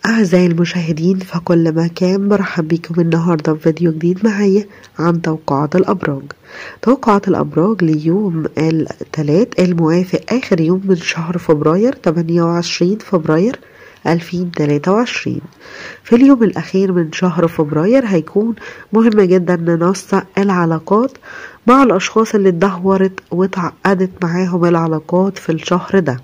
أعزائي المشاهدين في كل مكان برحب بكم النهاردة في فيديو جديد معايا عن توقعات الأبراج توقعات الأبراج ليوم الثلاث الموافق آخر يوم من شهر فبراير 28 فبراير 2023 في اليوم الأخير من شهر فبراير هيكون مهم جدا ننسق العلاقات مع الأشخاص اللي اتدهورت واتعقدت معاهم العلاقات في الشهر ده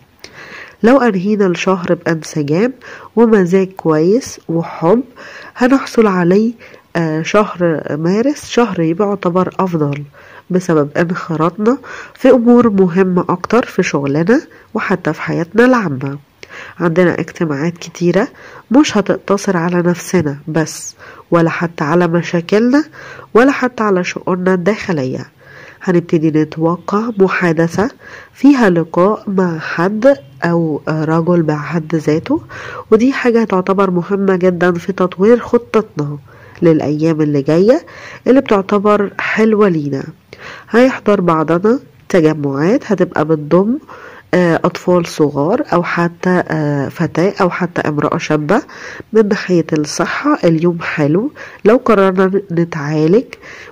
لو أنهينا الشهر بانسجام ومزاج كويس وحب هنحصل عليه آه شهر مارس شهر يعتبر أفضل بسبب انخراطنا في أمور مهمة أكتر في شغلنا وحتى في حياتنا العامة عندنا اجتماعات كتيرة مش هتقتصر على نفسنا بس ولا حتى على مشاكلنا ولا حتى على شؤوننا الداخلية هنبتدي نتوقع محادثة فيها لقاء مع حد أو رجل بحد ذاته ودي حاجة تعتبر مهمة جدا في تطوير خطتنا للأيام اللي جاية اللي بتعتبر حلوة لينا هيحضر بعضنا تجمعات هتبقى بتضم أطفال صغار أو حتى فتاة أو حتى امرأة شابة من ناحية الصحة اليوم حلو لو قررنا نتعالج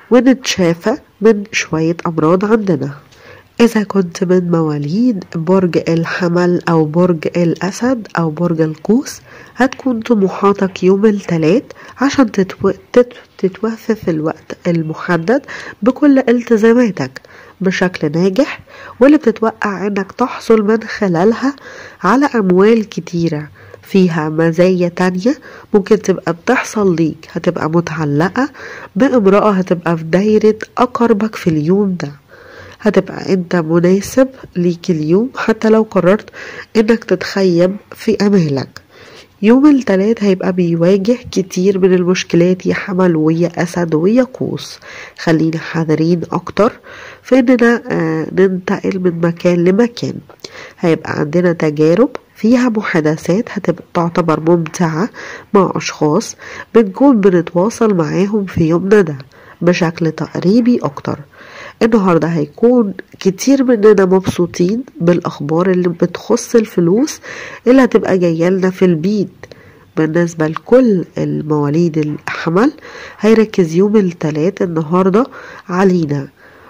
ونتشافى من شوية أمراض عندنا إذا كنت من مواليد برج الحمل أو برج الأسد أو برج القوس هتكون طموحاتك يوم الثلاث عشان تتو... تت... تتوفى في الوقت المحدد بكل التزاماتك بشكل ناجح واللي بتتوقع انك تحصل من خلالها على اموال كتيرة فيها مزايا تانية ممكن تبقى بتحصل ليك هتبقى متعلقة بامرأة هتبقى في دايرة أقربك في اليوم ده هتبقى انت مناسب ليك اليوم حتى لو قررت انك تتخيب في امالك يوم التلات هيبقى بيواجه كتير من المشكلات يا حمل ويا أسد ويا قوس خلينا حذرين أكتر في إننا آه ننتقل من مكان لمكان هيبقى عندنا تجارب فيها محادثات هتبقى تعتبر ممتعة مع أشخاص بنكون بنتواصل معاهم في يومنا ده بشكل تقريبي أكتر النهاردة هيكون كتير مننا مبسوطين بالأخبار اللي بتخص الفلوس اللي هتبقى جاية لنا في البيت بالنسبة لكل المواليد الحمل هيركز يوم الثلاث النهاردة علينا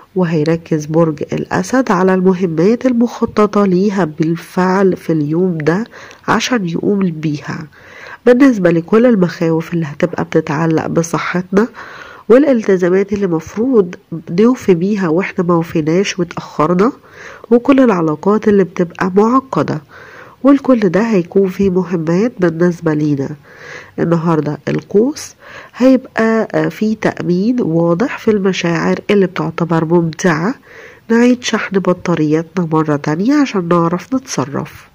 وهيركز برج الأسد على المهمات المخططة ليها بالفعل في اليوم ده عشان يقوم بيها بالنسبة لكل المخاوف اللي هتبقى بتتعلق بصحتنا والالتزامات اللي مفروض نوفي بيها واحنا ما وفيناش واتأخرنا وكل العلاقات اللي بتبقى معقدة والكل ده هيكون فيه مهمات بالنسبة لينا النهاردة القوس هيبقى في تأمين واضح في المشاعر اللي بتعتبر ممتعة نعيد شحن بطارياتنا مرة تانية عشان نعرف نتصرف